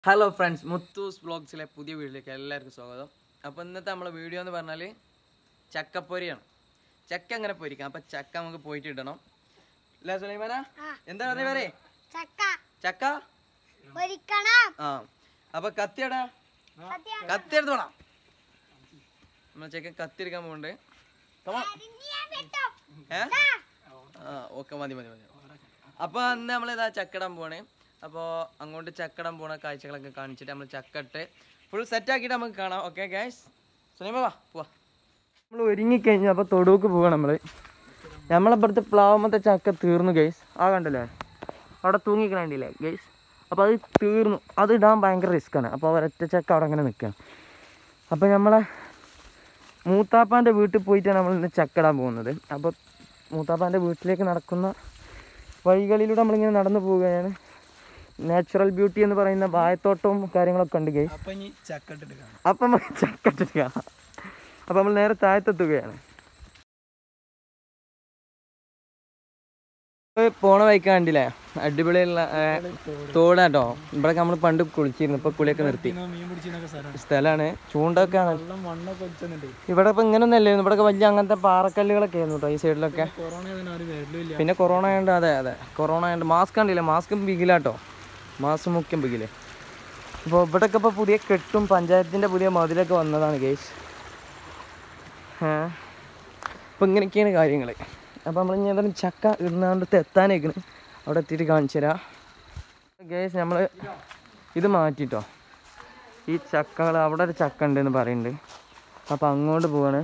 Hello friends Muthoos ബ്ലോഗ്സിലെ പുതിയ വീഡിയോയിലേക്ക് എല്ലാവർക്കും സ്വാഗതം അപ്പോൾ ഇന്നത്തെ നമ്മളെ വീഡിയോ എന്ന് പറഞ്ഞാൽ ചക്കപ്പൊരിയാണ് ചക്ക എങ്ങനെ പൊരിക്കാം അപ്പം ചക്ക നമുക്ക് പോയിട്ട് ഇടണം അല്ലേ സുലൈമാന എന്താ പറഞ്ഞ പേരെ ചക്ക ചക്ക പൊരിക്കണം ആ അപ്പോൾ കത്തിയടാ സത്യം. കത്തി എടുത്ത് വേണം നമ്മൾ ചക്ക കത്തി എടുക്കാൻ പോകുന്നുണ്ട് Come on. അരിഞ്ഞാൻ പറ്റും. ഏ ആ ഓക്കെ മതി മതി മതി അപ്പോൾ അന്ന് നമ്മൾ ഇതാ ചക്കടാൻ പോണേ അപ്പോൾ അങ്ങോട്ട് ചക്കടാൻ പോണ കാഴ്ചകളൊക്കെ കാണിച്ചിട്ട് നമ്മൾ ചക്കട്ട് ഫുൾ സെറ്റ് ആക്കിയിട്ട് നമുക്ക് കാണാം ഓക്കെ ഗൈസ് സുനിമ വാ പോവാ നമ്മൾ ഒരുങ്ങിക്കഴിഞ്ഞു അപ്പോൾ തൊടുക്ക് പോവാണ് നമ്മൾ നമ്മളപ്പുറത്ത് പ്ലാവുമ്പത്തെ ചക്ക തീർന്നു ഗൈസ് ആ കണ്ടല്ലേ അവിടെ തൂങ്ങിക്കണ്ടില്ലേ ഗൈസ് അപ്പോൾ അത് തീർന്നു അത് ഇടാൻ ഭയങ്കര റിസ്ക്കാണ് അപ്പോൾ ഒരൊറ്റ ചക്ക അവിടെ അങ്ങനെ നിൽക്കുകയാണ് അപ്പോൾ നമ്മളെ മൂത്താപ്പാൻ്റെ വീട്ടിൽ പോയിട്ടാണ് നമ്മൾ ഇന്ന് ചക്കടാൻ പോകുന്നത് അപ്പോൾ മൂത്താപ്പാൻ്റെ വീട്ടിലേക്ക് നടക്കുന്ന വഴികളിലൂടെ നമ്മളിങ്ങനെ നടന്നു പോവുകയാണ് നാച്ചുറൽ ബ്യൂട്ടി എന്ന് പറയുന്ന വായത്തോട്ടവും കാര്യങ്ങളൊക്കെ ഉണ്ട് ഗൈസ് അപ്പൊ ഇനി ചക്കട്ടിട്ട് കാണാം അപ്പം നമുക്ക് ചക്കട്ടിട്ട് കാണാം അപ്പം നമ്മൾ നേരെ താഴത്തെത്തുകയാണ് ഇപ്പൊ പോണ വഴിക്ക് കണ്ടില്ലേ അടിപൊളിയുള്ള ഏ, തോടാട്ടോ ഇവിടെ നമ്മൾ പണ്ട് കുളിച്ചിരുന്നു ഇപ്പൊ കുളിയൊക്കെ നിർത്തി മീൻ പിടിച്ചിനൊക്കെ സ്ഥലമാണ് സ്ഥലമാണ് ചൂണ്ടൊക്കെ ആണ് വെള്ളം മണ്ണൊക്കെ ഒലിച്ചുന്നുണ്ട് ഇവിടെ ഇപ്പൊ ഇങ്ങനെ ഒന്നല്ലായിരുന്നു ഇവിടെ വലിയ അങ്ങനത്തെ പാറക്കല്ലുകളൊക്കെ ആയിരുന്നു കേട്ടോ ഈ സൈഡിലൊക്കെ കൊറോണ ആയതിന് ആരും വരലില്ല പിന്നെ കൊറോണ ആയതുകൊണ്ട് അതെ അതെ കൊറോണ ആയതുകൊണ്ട് മാസ്ക് കണ്ടില്ല മാസ്കും ബിഗിലാട്ടോ മാസ്ക് മുഖ്യം ബിഗില് ഇപ്പോൾ ഇവിടെയൊക്കെ ഇപ്പോൾ പുതിയ കെട്ടും പഞ്ചായത്തിൻ്റെ പുതിയ മതിലൊക്കെ വന്നതാണ് ഗേസ് അപ്പോൾ ഇങ്ങനെയൊക്കെയാണ് കാര്യങ്ങൾ അപ്പോൾ നമ്മൾ ഇനി ഏതായാലും ചക്ക ഇടുന്നോണ്ട് എത്താനേക്കണ് അവിടെ എത്തിയിട്ട് കാണിച്ചു തരാം ഗേസ് നമ്മൾ ഇത് മാറ്റിട്ടോ ഈ ചക്കകൾ അവിടെ ഒരു ചക്ക ഉണ്ടെന്ന് പറയുന്നുണ്ട് അപ്പോൾ അങ്ങോട്ട് പോവാണ്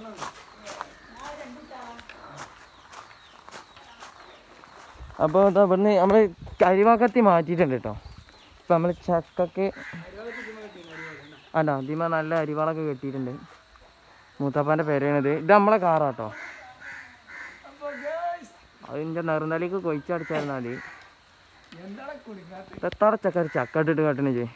അപ്പോൾ ഇതാ ഇവിടുന്ന് നമ്മൾ കരിവാക്കത്തി മാറ്റിയിട്ടുണ്ട് കേട്ടോ ഇപ്പം നമ്മൾ ചക്കക്ക് അല്ല അതിമ നല്ല അരിവാളൊക്കെ കെട്ടിയിട്ടുണ്ട് മൂത്താപ്പാൻ്റെ പേരാണിത് ഇത് നമ്മളെ കാറാട്ടോ അതിൻ്റെ നെറുന്നലേക്ക് കൊയിച്ചടിച്ചായിരുന്നാൽ മതി എത്ര ചക്ക ഒരു ചക്ക ഇട്ടിട്ട് കാട്ടണേ ചെയ്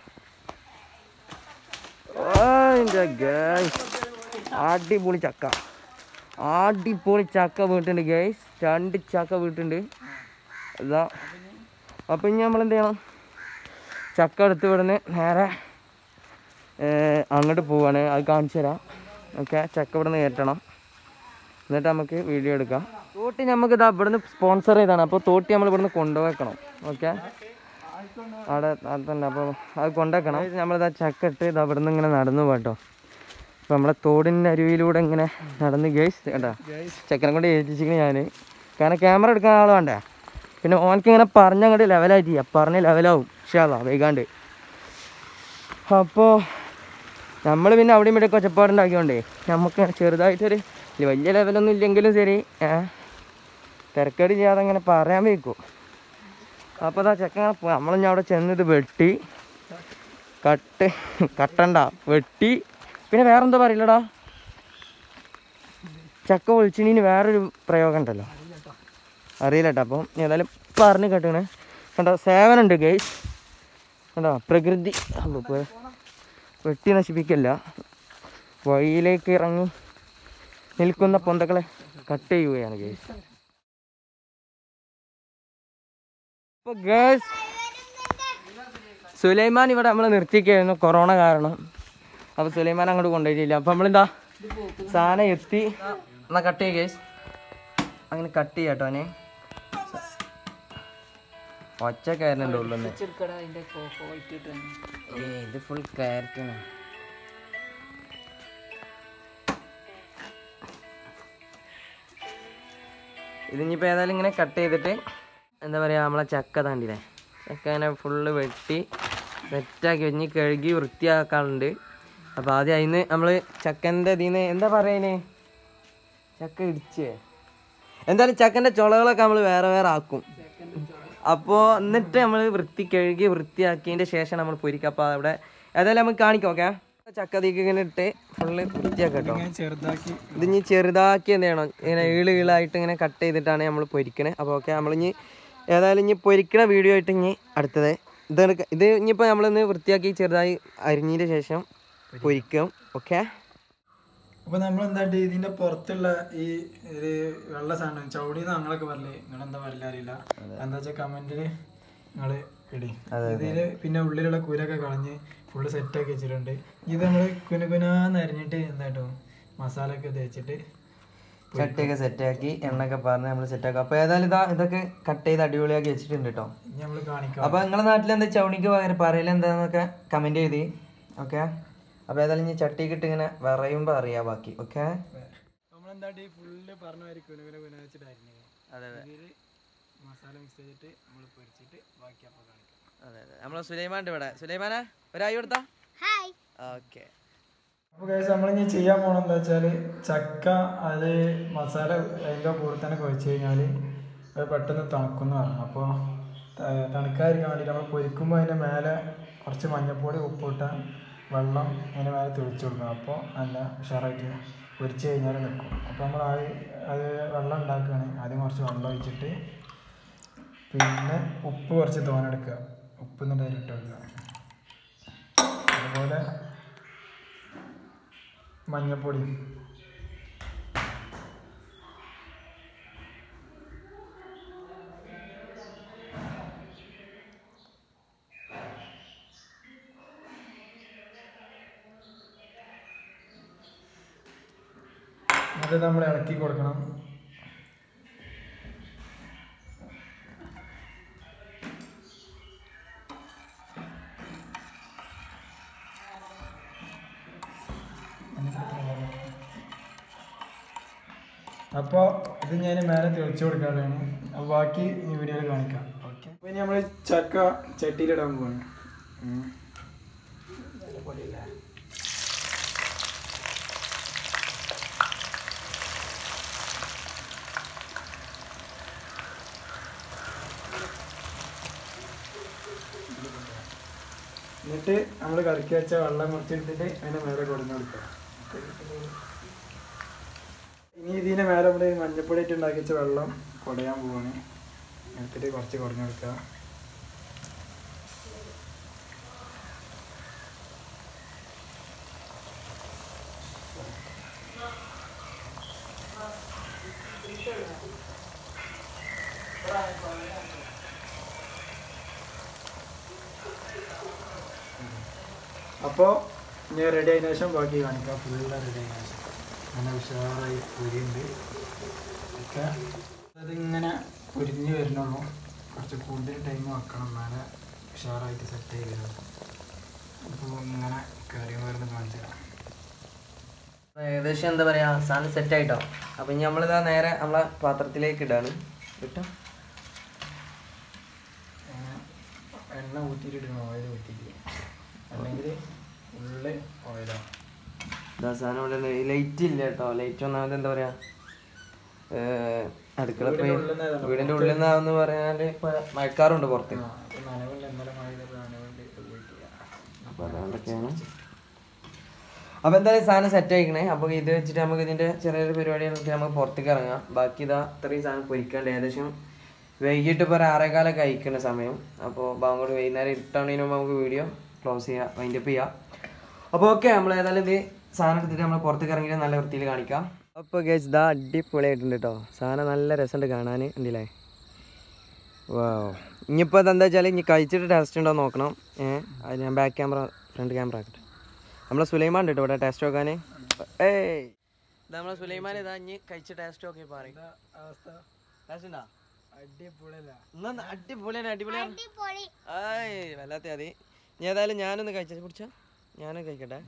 ഗൈസ് അടിപൊളി ചക്ക അടിപൊളി ചക്ക വീട്ടുണ്ട് ഗൈസ് രണ്ട് ചക്ക വീട്ടുണ്ട് ഇതാ അപ്പം ഇനി നമ്മൾ എന്ത് ചെയ്യണം ചക്ക എടുത്ത് ഇവിടുന്ന് നേരെ ഏർ, അങ്ങോട്ട് പോവാണ് അത് കാണിച്ചു തരാം ഓക്കെ ചക്ക ഇവിടുന്ന് കയറ്റണം എന്നിട്ട് നമുക്ക് വീഡിയോ എടുക്കാം തോട്ടി നമുക്ക് ഇതാ ഇവിടുന്ന് സ്പോൺസർ ചെയ്താണ് അപ്പോൾ തോട്ടി നമ്മൾ ഇവിടുന്ന് കൊണ്ടുപോക്കണം ഓക്കെ അവിടെ അത് തന്നെ അപ്പോൾ അത് കൊണ്ടുവെക്കണം നമ്മളിതാ ചക്ക ഇട്ട് ഇതാ ഇവിടുന്ന് ഇങ്ങനെ നടന്നു പോട്ടോ അപ്പോൾ നമ്മളെ തോടിൻ്റെ അരുവിയിലൂടെ ഇങ്ങനെ നടന്ന് ഗേസ് കേട്ടോ ചെക്കനെ കൊണ്ട് ഏൽപ്പിച്ചിരിക്കണ ഞാൻ കാരണം ക്യാമറ എടുക്കാൻ ആൾ വേണ്ടേ പിന്നെ ഓനക്ക് ഇങ്ങനെ പറഞ്ഞങ്ങോട്ട് ലെവലായിട്ട് ചെയ്യാം പറഞ്ഞ് ലെവലാവും ഷാളാ വൈകാണ്ട് അപ്പോൾ നമ്മൾ പിന്നെ അവിടെയും ഇവിടെ ഒച്ചപ്പാടുണ്ടാക്കിയോണ്ടേ നമുക്ക് ചെറുതായിട്ടൊരു ഇല്ല, വലിയ ലെവലൊന്നും ഇല്ലെങ്കിലും ശരി ഏ തിരക്കേട് ചെയ്യാതെ അങ്ങനെ പറയാൻ വയ്ക്കും അപ്പോൾ അതാ ചെക്കൻ നമ്മളിഞ്ഞ അവിടെ ചെന്ന് ഇത് വെട്ടി കട്ട് കട്ടണ്ട വെട്ടി പിന്നെ വേറെന്താ പറയില്ലടാ ചക്ക ഒളിച്ചിനി വേറൊരു പ്രയോഗം ഉണ്ടല്ലോ അറിയില്ല കേട്ടോ അപ്പം ഏതായാലും പറഞ്ഞ് കേട്ടാണ് കണ്ടോ സേവനുണ്ട് ഗൈസ് കണ്ടോ പ്രകൃതി അപ്പൊ പെ- വെട്ടി നശിപ്പിക്കല്ല വഴിയിലേക്ക് ഇറങ്ങി നിൽക്കുന്ന പൊന്തകളെ കട്ട് ചെയ്യുകയാണ് ഗൈസ് അപ്പോൾ ഗേൾസ് സുലൈമാൻ ഇവിടെ നമ്മൾ നിർത്തിക്കായിരുന്നു കൊറോണ കാരണം അപ്പോൾ സുലൈമാൻ അങ്ങോട്ട് കൊണ്ടുപോയിട്ടില്ല അപ്പോൾ നമ്മളിതാ സാധനം എത്തി എന്നാ കട്ട് ചെയ്യ ഗേസ് അങ്ങനെ കട്ട് ചെയ്യാട്ടോ അവനെ ഒച്ച കയറുന്നുണ്ട് ഉള്ളു ഇത് ഫുൾ ക്യാരറ്റാണ് ഇതിനിപ്പോൾ ഏതായാലും ഇങ്ങനെ കട്ട് ചെയ്തിട്ട് എന്താ പറയുക നമ്മളെ ചക്ക താണ്ടില്ലേ ചക്ക ഇങ്ങനെ ഫുള്ള് വെട്ടി സെറ്റാക്കി വെഞ്ഞ് കഴുകി വൃത്തിയാക്കാറുണ്ട് അപ്പോൾ ആദ്യം അതിന് നമ്മൾ ചക്കൻ്റെ ഇതിൽ നിന്ന് എന്താ പറയുന്നേ ചക്ക ഇടിച്ചേ എന്തായാലും ചക്കൻ്റെ ചുളകളൊക്കെ നമ്മൾ വേറെ വേറെ ആക്കും അപ്പോൾ എന്നിട്ട് നമ്മൾ വൃത്തി കഴുകി വൃത്തിയാക്കിയതിൻ്റെ ശേഷം നമ്മൾ പൊരിക്കുക അപ്പോൾ അവിടെ ഏതായാലും നമുക്ക് കാണിക്കാം ഓക്കെ ചക്ക തീക്ക് ഇങ്ങനെ ഇട്ട് ഫുള്ള് വൃത്തിയാക്കാം കേട്ടോ ഇങ്ങനെ ചെറുതാക്കി ഇത് ഇനി ചെറുതാക്കി എന്ത് ചെയ്യണം ഇങ്ങനെ ഈള് ഈളായിട്ട് ഇങ്ങനെ കട്ട് ചെയ്തിട്ടാണ് നമ്മൾ പൊരിക്കണത് അപ്പോൾ ഓക്കെ നമ്മളിനി ഏതായാലും ഇനി പൊരിക്കണ വീഡിയോ ആയിട്ട് ഇനി അടുത്തത് ഇത് എടുക്ക- ഇത് ഇനിയിപ്പോൾ നമ്മളിന്ന് വൃത്തിയാക്കി ചെറുതായി അരിഞ്ഞതിന് ശേഷം പൊരിക്കും ഓക്കെ അപ്പൊ നമ്മൾ എന്തായിട്ട് ഇതിന്റെ പുറത്തുള്ള ഈ ഒരു വെള്ള സാധനം ചൗടി ഞങ്ങളൊക്കെ പറയല് നിങ്ങൾ എന്താ പറയില്ല അറിയില്ല എന്താ വെച്ചാൽ കമന്റില് നിങ്ങള് ഇടി അതെ, ഇതില് പിന്നെ ഉള്ളിലുള്ള കുരൊക്കെ കളഞ്ഞ് ഫുള്ള് സെറ്റാക്കി വെച്ചിട്ടുണ്ട് ഇത് നമ്മൾ കുനുകുനാന്ന് അരിഞ്ഞിട്ട് എന്താട്ടോ മസാല ഒക്കെ തേച്ചിട്ട് ചട്ടിയൊക്കെ സെറ്റാക്കി എണ്ണയൊക്കെ പറഞ്ഞ് നമ്മൾ സെറ്റാക്കും അപ്പോൾ ഏതായാലും ഇതാ ഇതൊക്കെ കട്ട് ചെയ്ത് അടിപൊളിയാക്കി വെച്ചിട്ടുണ്ട് കേട്ടോ ഇനി നമ്മൾ കാണിക്കാം അപ്പോൾ നിങ്ങളുടെ നാട്ടിൽ എന്താ ചവണിക്ക് പകരം പറയൽ എന്താന്നൊക്കെ കമൻറ്റ് ചെയ്തി ഓക്കെ അപ്പോൾ ഏതായാലും ഇനി ചട്ടിക്ക് ഇട്ട് ഇങ്ങനെ വിറയുമ്പോൾ അറിയാം ബാക്കി ഓക്കെ നമ്മളെന്താട്ടി ഫുള്ള് പറഞ്ഞ മാതിരി കുനുകുന കുന വെച്ചിട്ടായിരുന്നു അതെ അതെ ഇതിൽ മസാല മിക്സ് ചെയ്തിട്ട് നമ്മൾ പൊരിച്ചിട്ട് ബാക്കി അപ്പോൾ കാണിക്കാം അതെ അതെ നമ്മളെ സുലൈമാൻ്റെ ഇവിടെ സുലൈമാനെ ഒരായി കൊടുത്താ ഹായ് ഓക്കെ അപ്പോൾ കേസ് നമ്മളിനി ചെയ്യാൻ പോകണം എന്താ വെച്ചാൽ ചക്ക അത് മസാല അതിൻ്റെ കൂടെ തന്നെ കുഴച്ച് കഴിഞ്ഞാൽ അത് പെട്ടെന്ന് തണുക്കുന്നു പറഞ്ഞു അപ്പോൾ തണുക്കാതിരിക്കാൻ വേണ്ടിയിട്ട് നമ്മൾ പൊരിക്കുമ്പോൾ അതിൻ്റെ മേലെ കുറച്ച് മഞ്ഞൾപ്പൊടി ഉപ്പിട്ട വെള്ളം അതിൻ്റെ മേലെ തെളിച്ച് കൊടുക്കണം അപ്പോൾ നല്ല ഉഷാറായിട്ട് പൊരിച്ച് കഴിഞ്ഞാൽ നിൽക്കും അപ്പോൾ നമ്മൾ ആ അത് വെള്ളം ഉണ്ടാക്കുകയാണ് ആദ്യം കുറച്ച് വെള്ളം ഒഴിച്ചിട്ട് പിന്നെ ഉപ്പ് കുറച്ച് തോനെടുക്കുക ഉപ്പ് എന്നിട്ട് അതിലിട്ട് വെക്കുക അതുപോലെ മഞ്ഞപ്പൊടി അത് നമ്മൾ ഇളക്കി കൊടുക്കണം അപ്പോൾ ഇത് ഞാൻ മേലെ തെളിച്ചു കൊടുക്കാറുള്ളതാണ് അപ്പോൾ ബാക്കി ഈ വീഡിയോയിൽ കാണിക്കാം ഓക്കെ അപ്പോൾ ഇനി നമ്മൾ ചക്ക ചട്ടിയിലിടാൻ പോവാണ് ഉം. എന്നിട്ട് നമ്മൾ കലക്കി വെച്ച വെള്ളം കുറച്ചെടുത്തിട്ട് അതിൻ്റെ മേലെ കൊടുന്ന് കൊടുക്കുക ഇനി ഇതിൻ്റെ മേലെ നമ്മൾ മഞ്ഞപ്പൊടി ഇട്ട് ഉണ്ടാക്കി വെച്ച വെള്ളം കുടയാൻ പോവാണ് എടുത്തിട്ട് കുറച്ച് കുറഞ്ഞു കൊടുക്കുക അപ്പോൾ ഇനി റെഡി ആയതിനു ശേഷം ബാക്കി കാണിക്കാം ഫുള്ള് റെഡി ആയതിനു ശേഷം അങ്ങനെ ഉഷാറായി പൊരിയുണ്ട് ഒക്കെ അതിങ്ങനെ പൊരിഞ്ഞ് വരുന്നുള്ളൂ കുറച്ച് കൂടുതൽ ടൈം വെക്കണം എന്നാലേ ഉഷാറായിട്ട് സെറ്റ് ചെയ്ത് വരും അപ്പോൾ ഇങ്ങനെ കറി വരുന്നത് കാണിച്ചു തരാം ഏകദേശം എന്താ പറയാ സാധനം സെറ്റ് ആയിട്ടോ അപ്പൊ ഇനി നമ്മളിതാ നേരെ നമ്മളെ പാത്രത്തിലേക്ക് ഇടാണ് കിട്ടോ അങ്ങനെ എണ്ണ ഊറ്റിയിട്ടിടണം ഓയിൽ ഊറ്റിയിട്ട് അല്ലെങ്കിൽ ഫുള്ള് ഓയിലാണ് ഇതാ സാധനം ഇവിടെ ലൈറ്റ് ഇല്ല കേട്ടോ ലൈറ്റ് ഒന്നാമത് എന്താ പറയാ ഏഹ്, അടുക്കള പോയി വീടിന്റെ ഉള്ളിൽ നിന്നാണ് വീടിന്റെ ഉള്ളിൽ നിന്നാന്ന് പറഞ്ഞാല് ഇപ്പൊ മഴക്കാറുണ്ട് പുറത്ത് ആ അപ്പോൾ നനവുണ്ട് ഇന്നലെ മഴ ചെയ്തപ്പോൾ നനവുണ്ട് ഇത് പോയിട്ടില്ല അപ്പൊ അതുകൊണ്ടൊക്കെയാണ് അപ്പൊ എന്തായാലും സാധനം സെറ്റ് ആയിക്കണേ അപ്പൊ ഇത് വെച്ചിട്ട് നമുക്ക് ഇതിന്റെ ചെറിയൊരു പരിപാടി നോക്കി നമുക്ക് പുറത്തേക്ക് ഇറങ്ങാം ബാക്കി ഇതാ ഇത്രയും സാധനം പൊരിക്കാണ്ട് ഏകദേശം വൈകിട്ട് ഇപ്പോൾ ഒരു ആറേകാലൊക്കെ അയക്കുന്ന സമയം അപ്പോൾ അങ്ങോട്ട് വൈകുന്നേരം ഇരുട്ടാണതിന് മുമ്പ് നമുക്ക് വീഡിയോ ക്ലോസ് ചെയ്യാം വൈൻഡപ്പ് ചെയ്യാം അപ്പോൾ ഓക്കെ നമ്മൾ ഏതായാലും ഇത് സാധനം എടുത്തിട്ട് നമ്മൾ പുറത്തേക്ക് ഇറങ്ങിയിട്ട് നല്ല വൃത്തിയിൽ കാണിക്കാം അപ്പോൾ ഗേസ് ഇതാ അടിപൊളിയായിട്ടുണ്ട് കേട്ടോ സാധനം നല്ല രസമുണ്ട് കാണാൻ ഉണ്ടല്ലേ വാ ഇനിയിപ്പോൾ എന്താ വെച്ചാൽ ഇനി കഴിച്ചിട്ട് ടേസ്റ്റ് ഉണ്ടോ എന്ന് നോക്കണം ഏഹ് അത് ഞാൻ ബാക്ക് ക്യാമറ ഫ്രണ്ട് ക്യാമറ ആക്കട്ടെ നമ്മളെ സുലൈമാൻ ഉണ്ട് കേട്ടോ ഇവിടെ ടേസ്റ്റ് നോക്കാൻ ഏയ് നമ്മളെ സുലൈമാൻ ഇതാ ഇനി കഴിച്ച് ടേസ്റ്റ് നോക്കി പറയും അവസ്ഥ ടേസ്റ്റ് ഉണ്ടോ അടിപൊളിയല്ല എന്നാ അടിപൊളിയാണ് അടിപൊളിയാണ് അടിപൊളി ആയ് വല്ലാത്ത മതി ഇനി ഏതായാലും ഞാനൊന്ന് കഴിച്ചു പിടിച്ച ഞാനും കഴിക്കട്ടെ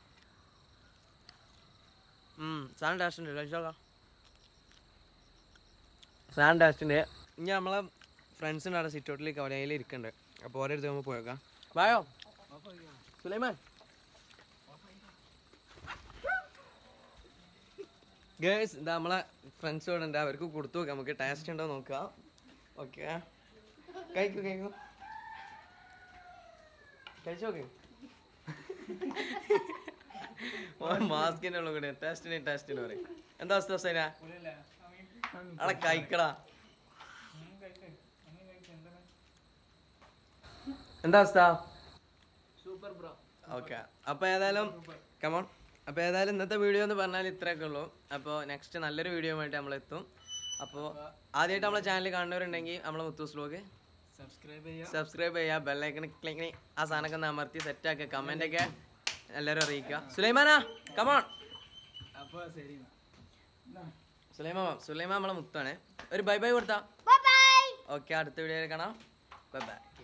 ഉം, സാധനം ടേസ്റ്റ് ഉണ്ട് കഴിച്ചോക്കാം സാധനം ടേസ്റ്റ് ഉണ്ട് ഇനി നമ്മളെ ഫ്രണ്ട്സിൻ്റെ അവിടെ സിറ്റ് ഔട്ടിൽ കവലയിൽ ഇരിക്കുന്നുണ്ട് അപ്പോൾ ഓരോരുത്തർ നമ്മൾ പോയേക്കാം വായോ സുലൈമാൻ ഗേഴ്സ് ഇതാ നമ്മളെ ഫ്രണ്ട്സ് ഇവിടെ ഉണ്ട് അവർക്ക് കൊടുത്തു നോക്കാം നമുക്ക് ടേസ്റ്റ് ഉണ്ടോ നോക്കാം ഓക്കെ കഴിക്കൂ കഴിക്കൂ കഴിച്ചു നോക്ക് മാസ്കിന്റെ ഉള്ള കൂടെ ടെസ്റ്റിന് ടെസ്റ്റിന് പറയും എന്താ അവസ്ഥ സൈന അവിടെ കഴിക്കടാ എന്താ അവസ്ഥ സൂപ്പർ ബ്രോ ഓക്കെ അപ്പോൾ ഏതായാലും കമോൺ അപ്പോൾ ഏതായാലും ഇന്നത്തെ വീഡിയോ എന്ന് പറഞ്ഞാൽ ഇത്രയൊക്കെ ഉള്ളൂ അപ്പോൾ നെക്സ്റ്റ് നല്ലൊരു വീഡിയോ ആയിട്ട് നമ്മൾ എത്തും അപ്പോൾ ആദ്യമായിട്ട് നമ്മളെ ചാനൽ കാണുന്നവരുണ്ടെങ്കിൽ നമ്മളെ മുത്തൂസ് വ്ലോഗ് സബ്സ്ക്രൈബ് ചെയ്യുക സബ്സ്ക്രൈബ് ചെയ്യുക ബെല്ലൈക്കൺ ക്ലിക്ക് ആ സാധനമൊക്കെ ഒന്ന് അമർത്തി സെറ്റ് ആക്കുക കമന്റ് ഒക്കെ എല്ലാവരും അറിയിക്കുക സുലൈമാനാ കമോൺ അപ്പോൾ ശരി സുലൈമാ സുലൈമാ നമ്മളെ മുത്താണ് ഒരു ബൈ ബൈ കൊടുത്താ ബൈ ബൈ ഓക്കെ അടുത്ത വീഡിയോയിൽ കാണാം ബൈ ബൈ